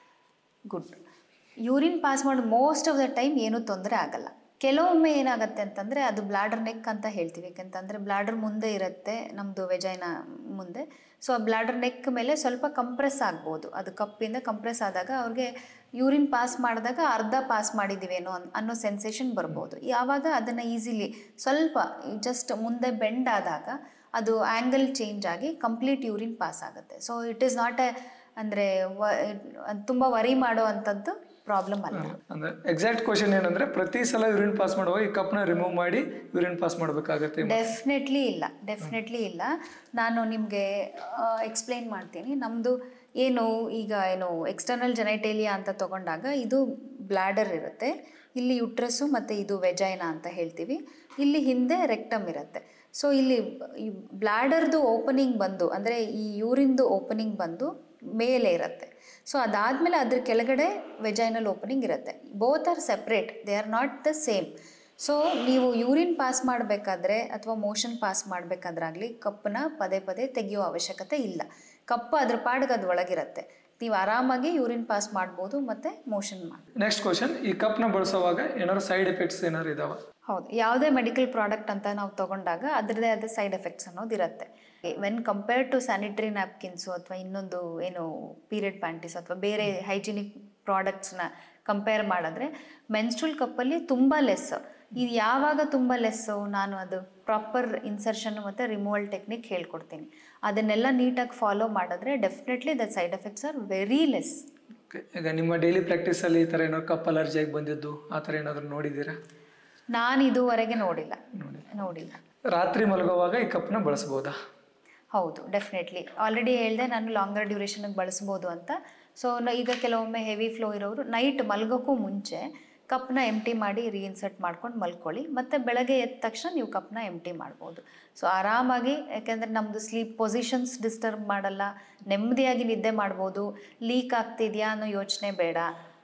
ಗುಡ್ ಯೂರಿನ್ ಪಾಸ್ ಮಾಡೋ ಮೋಸ್ಟ್ ಆಫ್ ದ ಟೈಮ್ ಏನೂ ತೊಂದರೆ ಆಗಲ್ಲ ಕೆಲವೊಮ್ಮೆ ಏನಾಗುತ್ತೆ ಅಂತಂದರೆ ಅದು ಬ್ಲಾಡರ್ ನೆಕ್ ಅಂತ ಹೇಳ್ತೀವಿ ಯಾಕಂತಂದರೆ ಬ್ಲಾಡರ್ ಮುಂದೆ ಇರುತ್ತೆ ನಮ್ಮದು ವೆಜೈನ ಮುಂದೆ ಸೊ ಆ ಬ್ಲಾಡರ್ ನೆಕ್ ಮೇಲೆ ಸ್ವಲ್ಪ ಕಂಪ್ರೆಸ್ ಆಗ್ಬೋದು ಅದು ಕಪ್ಪಿಂದ ಕಂಪ್ರೆಸ್ ಆದಾಗ ಅವ್ರಿಗೆ ಯೂರಿನ್ ಪಾಸ್ ಮಾಡಿದಾಗ ಅರ್ಧ ಪಾಸ್ ಮಾಡಿದ್ದೀವೇನೋ ಅನ್- ಅನ್ನೋ ಸೆನ್ಸೇಷನ್ ಬರ್ಬೋದು ಯಾವಾಗ ಅದನ್ನು ಈಸಿಲಿ ಸ್ವಲ್ಪ ಜಸ್ಟ್ ಮುಂದೆ ಬೆಂಡ್ ಆದಾಗ ಅದು ಆ್ಯಂಗಲ್ ಚೇಂಜ್ ಆಗಿ ಕಂಪ್ಲೀಟ್ ಯೂರಿನ್ ಪಾಸ್ ಆಗುತ್ತೆ so it is not a ಅಂದರೆ ವ ತುಂಬ ವರಿ ಮಾಡೋ ಅಂಥದ್ದು ಪ್ರಾಬ್ಲಮ್ ಅಲ್ಲ ಅಂದ್ರೆ ಎಕ್ಸಾಕ್ಟ್ ಕ್ವಶನ್ ಏನಂದ್ರೆ ಪ್ರತಿ ಸಲ ಯೂರಿನ್ ಪಾಸ್ ಮಾಡುವಾಗ ಈ ಕಪ್ನ ರಿಮೂವ್ ಮಾಡಿ ಯೂರಿನ್ ಪಾಸ್ ಮಾಡಬೇಕಾಗತ್ತೆ ಡೆಫಿನೆಟ್ಲಿ ಇಲ್ಲ ಡೆಫಿನೆಟ್ಲಿ ಇಲ್ಲ ನಾನು ನಿಮಗೆ ಎಕ್ಸ್ಪ್ಲೈನ್ ಮಾಡ್ತೀನಿ ನಮ್ಮದು ಏನು ಈಗ ಏನು ಎಕ್ಸ್ಟರ್ನಲ್ ಜೆನೈಟೇಲಿಯಾ ಅಂತ ತಗೊಂಡಾಗ ಇದು ಬ್ಲ್ಯಾಡರ್ ಇರುತ್ತೆ ಇಲ್ಲಿ ಯುಟ್ರಸ್ಸು ಮತ್ತು ಇದು ವೆಜೈನಾ ಅಂತ ಹೇಳ್ತೀವಿ ಇಲ್ಲಿ ಹಿಂದೆ ರೆಕ್ಟಮ್ ಇರುತ್ತೆ ಸೊ ಇಲ್ಲಿ ಈ ಬ್ಲ್ಯಾಡರ್ದು ಓಪನಿಂಗ್ ಬಂದು ಅಂದರೆ ಈ ಯೂರಿಂದು ಓಪನಿಂಗ್ ಬಂದು ಮೇಲೆ ಇರುತ್ತೆ ಸೊ ಅದಾದಮೇಲೆ ಅದ್ರ ಕೆಳಗಡೆ ವೆಜೈನಲ್ ಓಪನಿಂಗ್ ಇರುತ್ತೆ both are separate they are not the same so ನೀವು ಯೂರಿನ್ ಪಾಸ್ ಮಾಡಬೇಕಾದ್ರೆ ಅಥವಾ ಮೋಷನ್ ಪಾಸ್ ಮಾಡಬೇಕಾದ್ರಾಗಲಿ ಕಪ್ಪನ್ನ ಪದೇ ಪದೇ ತೆಗೆಯೋ ಅವಶ್ಯಕತೆ ಇಲ್ಲ ಕಪ್ಪು ಅದ್ರ ಪಾಡಿಗೆ ಅದು ಒಳಗಿರುತ್ತೆ ನೀವು ಆರಾಮಾಗಿ ಯೂರಿನ್ ಪಾಸ್ ಮಾಡ್ಬೋದು ಮತ್ತು ಮೋಷನ್ ಮಾಡಿ ನೆಕ್ಸ್ಟ್ ಕ್ವಶನ್ ಈ ಕಪ್ನ ಬಳಸೋವಾಗ ಏನಾದ್ರು ಸೈಡ್ ಎಫೆಕ್ಟ್ಸ್ ಏನಾದ್ರು ಇದಾವ ಹೌದು ಯಾವುದೇ ಮೆಡಿಕಲ್ ಪ್ರಾಡಕ್ಟ್ ಅಂತ ನಾವು ತಗೊಂಡಾಗ ಅದರದೇ ಆದ ಸೈಡ್ ಎಫೆಕ್ಟ್ಸ್ ಅನ್ನೋದು ಇರುತ್ತೆ when compare to sanitary napkins ಅಥವಾ ಇನ್ನೊಂದು ಏನು ಪೀರಿಯಡ್ ಪ್ಯಾಂಟೀಸ್ ಅಥವಾ ಬೇರೆ ಹೈಜಿನಿಕ್ ಪ್ರಾಡಕ್ಟ್ಸ್ನ ಕಂಪೇರ್ ಮಾಡಿದ್ರೆ ಮೆನ್ಸ್ಟ್ರಲ್ ಕಪ್ಪಲ್ಲಿ ತುಂಬ ಲೆಸ್ ಇದು ಯಾವಾಗ ತುಂಬ ಲೆಸ್ಸು ನಾನು ಅದು ಪ್ರಾಪರ್ ಇನ್ಸರ್ಷನ್ ಮತ್ತು ರಿಮೂವಲ್ ಟೆಕ್ನಿಕ್ ಹೇಳ್ಕೊಡ್ತೀನಿ ಅದನ್ನೆಲ್ಲ ನೀಟಾಗಿ ಫಾಲೋ ಮಾಡಿದ್ರೆ definitely the side effects are very less Okay. ಈಗ ನಿಮ್ಮ ಡೈಲಿ ಪ್ರಾಕ್ಟೀಸಲ್ಲಿ ಈ ಥರ ಏನಾದ್ರು ಕಪ್ ಅಲರ್ಜಿಯಾಗಿ ಬಂದಿದ್ದು ಆ ಥರ ಏನಾದ್ರು ನೋಡಿದ್ದೀರಾ ನಾನು ಇದುವರೆಗೆ ನೋಡಿಲ್ಲ ನೋಡಿ ನೋಡಿಲ್ಲ ರಾತ್ರಿ ಮಲಗುವಾಗ ಈ ಕಪ್ನ ಬಳಸ್ಬೋದಾ ಹೌದು ಡೆಫಿನೆಟ್ಲಿ ಆಲ್ರೆಡಿ ಹೇಳಿದೆ ನಾನು ಲಾಂಗರ್ ಡ್ಯೂರೇಷನ್ಗೆ ಬಳಸ್ಬೋದು ಅಂತ ಸೊ ಈಗ ಕೆಲವೊಮ್ಮೆ ಹೆವಿ ಫ್ಲೋ ಇರೋರು ನೈಟ್ ಮಲ್ಗೋಕ್ಕೂ ಮುಂಚೆ ಕಪ್ನ ಎಂಟಿ ಮಾಡಿ ರೀಇನ್ಸರ್ಟ್ ಮಾಡ್ಕೊಂಡು ಮಲ್ಕೊಳ್ಳಿ ಮತ್ತು ಬೆಳಗ್ಗೆ ಎದ್ದ ತಕ್ಷಣ ನೀವು ಕಪ್ನ ಎಂಟಿ ಮಾಡ್ಬೋದು ಸೊ ಆರಾಮಾಗಿ ಯಾಕೆಂದರೆ ನಮ್ಮದು ಸ್ಲೀಪ್ ಪೊಸಿಷನ್ಸ್ ಡಿಸ್ಟರ್ಬ್ ಮಾಡಲ್ಲ ನೆಮ್ಮದಿಯಾಗಿ ನಿದ್ದೆ ಮಾಡ್ಬೋದು ಲೀಕ್ ಆಗ್ತಿದೆಯಾ ಅನ್ನೋ ಯೋಚನೆ ಬೇಡ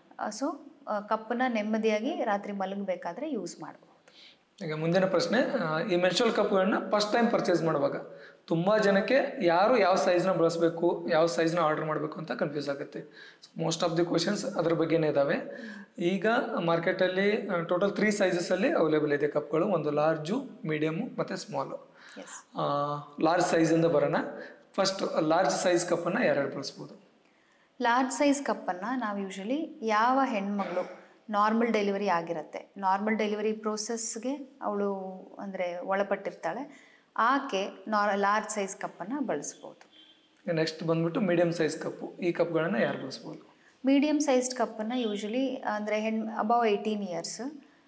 ಸೊ ಕಪ್ಪನ್ನ ನೆಮ್ಮದಿಯಾಗಿ ರಾತ್ರಿ ಮಲಗಬೇಕಾದ್ರೆ ಯೂಸ್ ಮಾಡ್ಬೋದು ಈಗ ಮುಂದಿನ ಪ್ರಶ್ನೆ ಆ, ಈ ಮೆನ್ಸ್ಟ್ರಲ್ ಕಪ್ಗಳನ್ನ ಫಸ್ಟ್ ಟೈಮ್ ಪರ್ಚೇಸ್ ಮಾಡುವಾಗ ತುಂಬ ಜನಕ್ಕೆ ಯಾರು ಯಾವ ಸೈಜ್ನ ಬಳಸಬೇಕು ಯಾವ ಸೈಜ್ನ ಆರ್ಡರ್ ಮಾಡಬೇಕು ಅಂತ ಕನ್ಫ್ಯೂಸ್ ಆಗುತ್ತೆ ಮೋಸ್ಟ್ ಆಫ್ ದಿ ಕ್ವಶನ್ಸ್ ಅದ್ರ ಬಗ್ಗೆನೇ ಇದ್ದಾವೆ ಈಗ ಮಾರ್ಕೆಟಲ್ಲಿ ಟೋಟಲ್ ತ್ರೀ ಸೈಜಸಲ್ಲಿ ಅವೈಲೇಬಲ್ ಇದೆ ಕಪ್ಗಳು ಒಂದು ಲಾರ್ಜು ಮೀಡಿಯಮು ಮತ್ತು ಸ್ಮಾಲು ಎಸ್ ಲಾರ್ಜ್ ಸೈಜಿಂದ ಬರೋಣ ಫಸ್ಟ್ ಲಾರ್ಜ್ ಸೈಜ್ ಕಪ್ಪನ್ನು ಯಾರ್ಯಾರು ಬಳಸ್ಬೋದು ಲಾರ್ಜ್ ಸೈಜ್ ಕಪ್ಪನ್ನು ನಾವು ಯೂಶಲಿ ಯಾವ ಹೆಣ್ಮಗಳು ನಾರ್ಮಲ್ ಡೆಲಿವರಿ ಆಗಿರುತ್ತೆ ನಾರ್ಮಲ್ ಡೆಲಿವರಿ ಪ್ರೋಸೆಸ್ಗೆ ಅವಳು ಅಂದರೆ ಒಳಪಟ್ಟಿರ್ತಾಳೆ ಆಕೆ ನಾರ್ ಲಾರ್ಜ್ ಸೈಜ್ ಕಪ್ಪನ್ನು ಬಳಸ್ಬೋದು ನೆಕ್ಸ್ಟ್ ಬಂದ್ಬಿಟ್ಟು ಮೀಡಿಯಮ್ ಸೈಜ್ ಕಪ್ಪು ಈ ಕಪ್ಗಳನ್ನು ಯಾರು ಬಳಸ್ಬೋದು ಮೀಡಿಯಮ್ ಸೈಜ್ಡ್ ಕಪ್ಪನ್ನು ಯೂಶಲಿ ಅಂದರೆ ಹೆಣ್ above eighteen years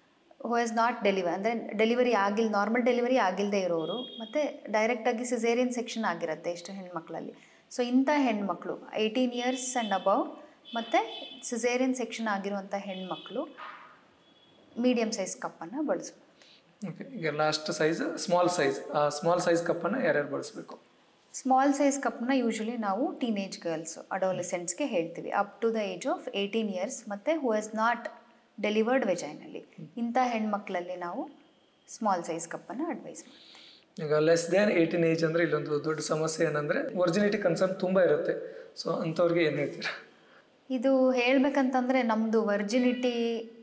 who has not delivery ಅಂದರೆ ಡೆಲಿವರಿ ಆಗಿಲ್ಲ ನಾರ್ಮಲ್ ಡೆಲಿವರಿ ಆಗಿಲ್ಲದೆ ಇರೋರು ಮತ್ತು ಡೈರೆಕ್ಟಾಗಿ ಸಿಸೇರಿಯನ್ ಸೆಕ್ಷನ್ ಆಗಿರುತ್ತೆ ಎಷ್ಟು ಹೆಣ್ಮಕ್ಳಲ್ಲಿ ಸೊ ಇಂಥ ಹೆಣ್ಮಕ್ಳು ಏಯ್ಟೀನ್ ಇಯರ್ಸ್ ಆ್ಯಂಡ್ ಅಬವ್ ಮತ್ತು ಸಿಸೇರಿಯನ್ ಸೆಕ್ಷನ್ ಆಗಿರುವಂಥ ಹೆಣ್ಮಕ್ಳು ಮೀಡಿಯಮ್ ಸೈಜ್ ಕಪ್ಪನ್ನು ಬಳಸ್ಬೋದು ಓಕೆ ಈಗ ಲಾಸ್ಟ್ ಸೈಜ್ ಸ್ಮಾಲ್ ಸೈಜ್ ಆ ಸ್ಮಾಲ್ ಸೈಜ್ ಕಪ್ಪನ್ನು ಯಾರ್ಯಾರು ಬಳಸಬೇಕು ಸ್ಮಾಲ್ ಸೈಜ್ ಕಪ್ನ ಯೂಶಲಿ ನಾವು ಟೀನೇಜ್ ಗರ್ಲ್ಸು ಅಡೋಲಿಸೆಂಟ್ಸ್ಗೆ ಹೇಳ್ತೀವಿ up to the age of eighteen years ಮತ್ತು ಹೂ ಹಸ್ ನಾಟ್ ಡೆಲಿವರ್ಡ್ ವೆಜೈನಲ್ಲಿ ಇಂಥ ಹೆಣ್ಮಕ್ಳಲ್ಲಿ ನಾವು ಸ್ಮಾಲ್ ಸೈಜ್ ಕಪ್ಪನ್ನು ಅಡ್ವೈಸ್ ಮಾಡ್ತೀವಿ ಈಗ ಲೆಸ್ ದ್ಯಾನ್ ಏಯ್ಟೀನ್ ಏಜ್ ಅಂದರೆ ಇಲ್ಲೊಂದು ದೊಡ್ಡ ಸಮಸ್ಯೆ ಏನಂದರೆ ಒರಿಜಿನಿಟಿ ಕನ್ಸರ್ನ್ ತುಂಬ ಇರುತ್ತೆ ಸೊ ಅಂಥವ್ರಿಗೆ ಏನು ಹೇಳ್ತೀರಾ ಇದು ಹೇಳ್ಬೇಕಂತಂದರೆ ನಮ್ಮದು ವರ್ಜಿನಿಟಿ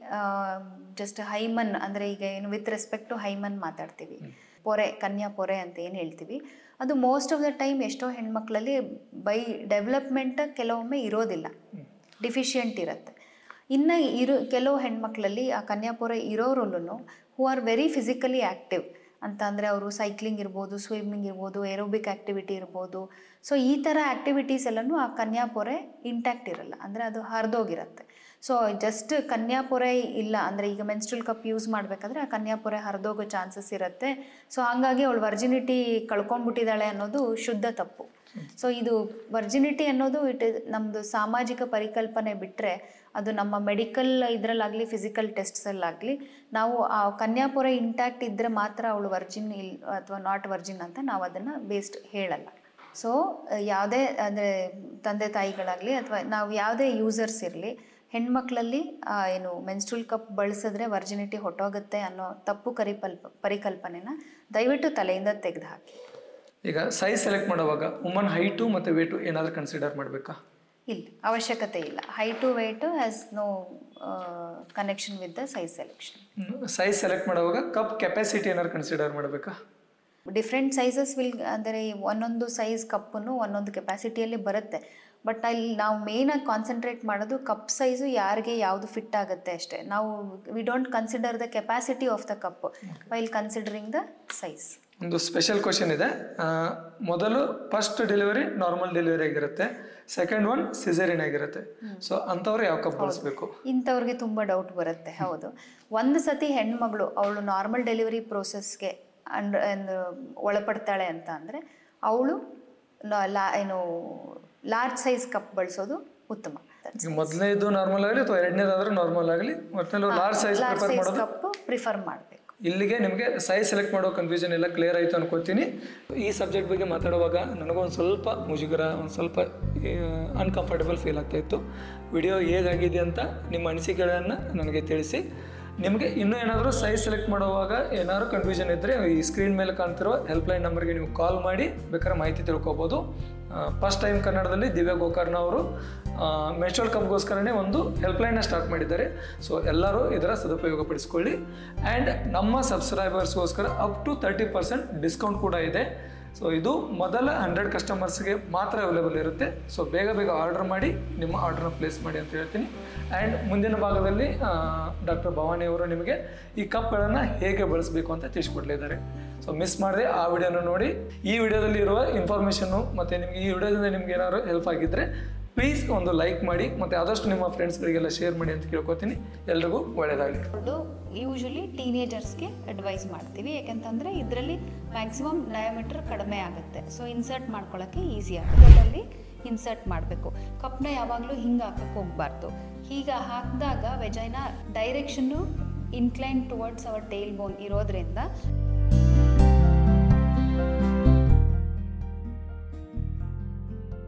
ಜಸ್ಟ್ ಹೈಮನ್ ಅಂದರೆ ಈಗ ಏನು ವಿತ್ ರೆಸ್ಪೆಕ್ಟ್ ಟು ಹೈಮನ್ ಮಾತಾಡ್ತೀವಿ ಪೊರೆ ಕನ್ಯಾ ಪೊರೆ ಅಂತ ಏನು ಹೇಳ್ತೀವಿ ಅದು ಮೋಸ್ಟ್ ಆಫ್ ದ ಟೈಮ್ ಎಷ್ಟೋ ಹೆಣ್ಮಕ್ಳಲ್ಲಿ ಬೈ ಡೆವಲಪ್ಮೆಂಟ್ ಕೆಲವೊಮ್ಮೆ ಇರೋದಿಲ್ಲ ಡಿಫಿಷಿಯೆಂಟ್ ಇರುತ್ತೆ ಇನ್ನು ಇರೋ ಕೆಲವು ಹೆಣ್ಮಕ್ಳಲ್ಲಿ ಆ ಕನ್ಯಾಪುರ ಇರೋರಲ್ಲೂ who are very physically active ಅಂತ ಅಂದರೆ ಅವರು ಸೈಕ್ಲಿಂಗ್ ಇರ್ಬೋದು ಸ್ವಿಮ್ಮಿಂಗ್ ಇರ್ಬೋದು ಏರೋಬಿಕ್ ಆ್ಯಕ್ಟಿವಿಟಿ ಇರ್ಬೋದು ಸೊ ಈ ಥರ ಆ್ಯಕ್ಟಿವಿಟೀಸ್ ಎಲ್ಲನೂ ಆ ಕನ್ಯಾಪೊರೆ ಇಂಟ್ಯಾಕ್ಟ್ ಇರಲ್ಲ ಅಂದರೆ ಅದು ಹರಿದೋಗಿರುತ್ತೆ ಸೊ ಜಸ್ಟ್ ಕನ್ಯಾಪೊರೆ ಇಲ್ಲ ಅಂದರೆ ಈಗ ಮೆನ್ಸ್ಟ್ರಲ್ ಕಪ್ ಯೂಸ್ ಮಾಡಬೇಕಾದ್ರೆ ಆ ಕನ್ಯಾಪೊರೆ ಹರಿದೋಗೋ ಚಾನ್ಸಸ್ ಇರುತ್ತೆ ಸೊ ಹಾಗಾಗಿ ಅವಳು ವರ್ಜಿನಿಟಿ ಕಳ್ಕೊಂಡ್ಬಿಟ್ಟಿದ್ದಾಳೆ ಅನ್ನೋದು ಶುದ್ಧ ತಪ್ಪು ಸೊ ಇದು ವರ್ಜಿನಿಟಿ ಅನ್ನೋದು ಇಟ್ ನಮ್ಮದು ಸಾಮಾಜಿಕ ಪರಿಕಲ್ಪನೆ ಬಿಟ್ಟರೆ ಅದು ನಮ್ಮ ಮೆಡಿಕಲ್ ಇದರಲ್ಲಾಗಲಿ ಫಿಸಿಕಲ್ ಟೆಸ್ಟ್ಸಲ್ಲಾಗಲಿ ನಾವು ಆ ಕನ್ಯಾಪುರ ಇಂಟ್ಯಾಕ್ಟ್ ಇದ್ದರೆ ಮಾತ್ರ ಅವಳು ವರ್ಜಿನ್ ಇಲ್ ಅಥವಾ ನಾಟ್ ವರ್ಜಿನ್ ಅಂತ ನಾವು ಅದನ್ನು ಬೇಸ್ಡ್ ಹೇಳಲ್ಲ ಸೊ ಯಾವುದೇ ಅಂದರೆ ತಂದೆ ತಾಯಿಗಳಾಗಲಿ ಅಥವಾ ನಾವು ಯಾವುದೇ ಯೂಸರ್ಸ್ ಇರಲಿ ಹೆಣ್ಮಕ್ಳಲ್ಲಿ ಆ, ಏನು ಮೆನ್ಸ್ಟ್ರಲ್ ಕಪ್ ಬಳಸಿದ್ರೆ ವರ್ಜಿನಿಟಿ ಹೊಟ್ಟೋಗುತ್ತೆ ಅನ್ನೋ ತಪ್ಪು ಕರಿಪಲ್ಪ ಪರಿಕಲ್ಪನೆನ ದಯವಿಟ್ಟು ತಲೆಯಿಂದ ತೆಗೆದುಹಾಕಿ ಈಗ ಸೈಜ್ ಸೆಲೆಕ್ಟ್ ಮಾಡುವಾಗ ವುಮನ್ ಹೈಟು ಮತ್ತು ವೇಟು ಏನಾದರೂ ಕನ್ಸಿಡರ್ ಮಾಡಬೇಕಾ ಇಲ್ಲ ಅವಶ್ಯಕತೆ ಇಲ್ಲ height weight has no connection with the size selection size select ಮಾಡುವಾಗ ಕಪ್ ಕೆಪಾಸಿಟಿ ಏನಾದ್ರು ಕನ್ಸಿಡರ್ ಮಾಡಬೇಕಾ ಡಿಫ್ರೆಂಟ್ ಸೈಜಸ್ ವಿಲ್ ಅಂದರೆ ಒಂದೊಂದು ಸೈಜ್ ಕಪ್ಪನ್ನು ಒಂದೊಂದು ಕೆಪಾಸಿಟಿಯಲ್ಲಿ ಬರುತ್ತೆ ಬಟ್ ಅಲ್ಲಿ ನಾವು ಮೇಯ್ನಾಗಿ ಕಾನ್ಸಂಟ್ರೇಟ್ ಮಾಡೋದು ಕಪ್ ಸೈಜು ಯಾರಿಗೆ ಯಾವುದು ಫಿಟ್ ಆಗುತ್ತೆ ಅಷ್ಟೇ ನಾವು we don't consider the capacity of the cup while considering the size ಒಂದು ಸ್ಪೆಷಲ್ ಕ್ವಶನ್ ಇದೆ ಆ, ಮೊದಲು ಫಸ್ಟ್ ಡೆಲಿವರಿ ನಾರ್ಮಲ್ ಡೆಲಿವರಿ ಆಗಿರುತ್ತೆ ಸೆಕೆಂಡ್ ಒನ್ ಸಿಸೇರಿಯನ್ ಆಗಿರುತ್ತೆ ಸೊ ಅಂಥವ್ರು ಯಾವ ಕಪ್ ಬಳಸಬೇಕು ಇಂಥವ್ರಿಗೆ ತುಂಬ ಡೌಟ್ ಬರುತ್ತೆ ಹೌದು ಒಂದು ಸತಿ ಹೆಣ್ಮಗಳು ಅವಳು ನಾರ್ಮಲ್ ಡೆಲಿವರಿ ಪ್ರೋಸೆಸ್ಗೆ ಅಂಡ್ ಒಳಪಡ್ತಾಳೆ ಅಂತ ಅಂದರೆ ಅವಳು ಲಾ ಏನು ಲಾರ್ಜ್ ಸೈಜ್ ಕಪ್ ಬಳಸೋದು ಉತ್ತಮ ಈಗ ಮೊದಲನೇದು ನಾರ್ಮಲ್ ಆಗಲಿ ಅಥವಾ ಎರಡನೇದಾದ್ರೂ ನಾರ್ಮಲ್ ಆಗಲಿ ಒಟ್ಟಿನಲ್ಲಿ large size large prefer size ಮಾಡೋದು ಕಪ್ ಪ್ರಿಫರ್ ಮಾಡಬೇಕು ಇಲ್ಲಿಗೆ ನಿಮಗೆ ಸೈಜ್ ಸೆಲೆಕ್ಟ್ ಮಾಡೋ ಕನ್ಫ್ಯೂಷನ್ ಎಲ್ಲ ಕ್ಲಿಯರ್ ಆಯಿತು ಅನ್ಕೋತೀನಿ ಈ ಸಬ್ಜೆಕ್ಟ್ ಬಗ್ಗೆ ಮಾತಾಡುವಾಗ ನನಗೊಂದು ಸ್ವಲ್ಪ ಮುಜುಗರ ಒಂದು ಸ್ವಲ್ಪ ಅನ್ಕಂಫರ್ಟಬಲ್ ಫೀಲ್ ಆಗ್ತಾ ಇತ್ತು ವಿಡಿಯೋ ಹೇಗಾಗಿದೆ ಅಂತ ನಿಮ್ಮ ಅನಿಸಿಕೆಗಳನ್ನು ನನಗೆ ತಿಳಿಸಿ ನಿಮಗೆ ಇನ್ನೂ ಏನಾದರೂ ಸೈಜ್ ಸೆಲೆಕ್ಟ್ ಮಾಡುವಾಗ ಏನಾದರೂ ಕನ್ಫ್ಯೂಷನ್ ಇದ್ದರೆ ಈ ಸ್ಕ್ರೀನ್ ಮೇಲೆ ಕಾಣ್ತಿರೋ ಹೆಲ್ಪ್ಲೈನ್ ನಂಬರ್ಗೆ ನೀವು ಕಾಲ್ ಮಾಡಿ ಬೇಕಾದ್ರೆ ಮಾಹಿತಿ ತಿಳ್ಕೊಬೋದು ಫಸ್ಟ್ ಟೈಮ್ ಕನ್ನಡದಲ್ಲಿ ದಿವ್ಯಾ ಗೋಕರ್ಣ ಅವರು ಮೆಚುವಲ್ ಕಪ್ಗೋಸ್ಕರನೇ ಒಂದು ಹೆಲ್ಪ್ಲೈನ್ನ ಸ್ಟಾರ್ಟ್ ಮಾಡಿದ್ದಾರೆ ಸೊ ಎಲ್ಲರೂ ಇದರ ಸದುಪಯೋಗ ಪಡಿಸ್ಕೊಳ್ಳಿ ಆ್ಯಂಡ್ ನಮ್ಮ ಸಬ್ಸ್ಕ್ರೈಬರ್ಸ್ಗೋಸ್ಕರ up to thirty percent discount ಕೂಡ ಇದೆ ಸೊ ಇದು ಮೊದಲ ಹಂಡ್ರೆಡ್ ಕಸ್ಟಮರ್ಸ್ಗೆ ಮಾತ್ರ ಅವೈಲೇಬಲ್ ಇರುತ್ತೆ ಸೊ ಬೇಗ ಬೇಗ ಆರ್ಡರ್ ಮಾಡಿ ನಿಮ್ಮ ಆರ್ಡರ್ನ ಪ್ಲೇಸ್ ಮಾಡಿ ಅಂತ ಹೇಳ್ತೀನಿ ಆ್ಯಂಡ್ ಮುಂದಿನ ಭಾಗದಲ್ಲಿ ಡಾಕ್ಟರ್ ಭವಾನಿ ಅವರು ನಿಮಗೆ ಈ ಕಪ್ಗಳನ್ನು ಹೇಗೆ ಬಳಸಬೇಕು ಅಂತ ತಿಳಿಸ್ಕೊಡ್ಲಿದ್ದಾರೆ ಸೊ ಮಿಸ್ ಮಾಡದೆ ಆ ವಿಡಿಯೋನ ನೋಡಿ ಈ ವಿಡಿಯೋದಲ್ಲಿ ಇರುವ ಇನ್ಫಾರ್ಮೇಷನ್ನು ಮತ್ತು ನಿಮಗೆ ಈ ವಿಡಿಯೋದಿಂದ ನಿಮ್ಗೆ ಏನಾದ್ರು ಹೆಲ್ಪ್ ಆಗಿದ್ದರೆ ಪ್ಲೀಸ್ ಒಂದು ಲೈಕ್ ಮಾಡಿ ಮತ್ತು ಆದಷ್ಟು ನಿಮ್ಮ ಫ್ರೆಂಡ್ಸ್ಗಳಿಗೆಲ್ಲ ಶೇರ್ ಮಾಡಿ ಅಂತ ಕೇಳ್ಕೊತೀನಿ ಎಲ್ರಿಗೂ ಒಳ್ಳೆಯದಾಗಲಿ ಯೂಶಲಿ ಟೀನೇಜರ್ಸ್ಗೆ ಅಡ್ವೈಸ್ ಮಾಡ್ತೀವಿ ಯಾಕೆಂತಂದರೆ ಇದರಲ್ಲಿ ಮ್ಯಾಕ್ಸಿಮಮ್ ಡಯಾಮೀಟರ್ ಕಡಿಮೆ ಆಗುತ್ತೆ ಸೊ ಇನ್ಸರ್ಟ್ ಮಾಡ್ಕೊಳ್ಳೋಕ್ಕೆ ಈಸಿ ಆಗುತ್ತೆ ಅದರಲ್ಲಿ ಇನ್ಸರ್ಟ್ ಮಾಡಬೇಕು ಕಪ್ನ ಯಾವಾಗಲೂ ಹಿಂಗೆ ಹಾಕಕ್ಕೆ ಹೋಗಬಾರ್ದು ಹೀಗೆ ಹಾಕಿದಾಗ ವೆಜೈನ ಡೈರೆಕ್ಷನ್ನು incline towards our tail bone ಇರೋದ್ರಿಂದ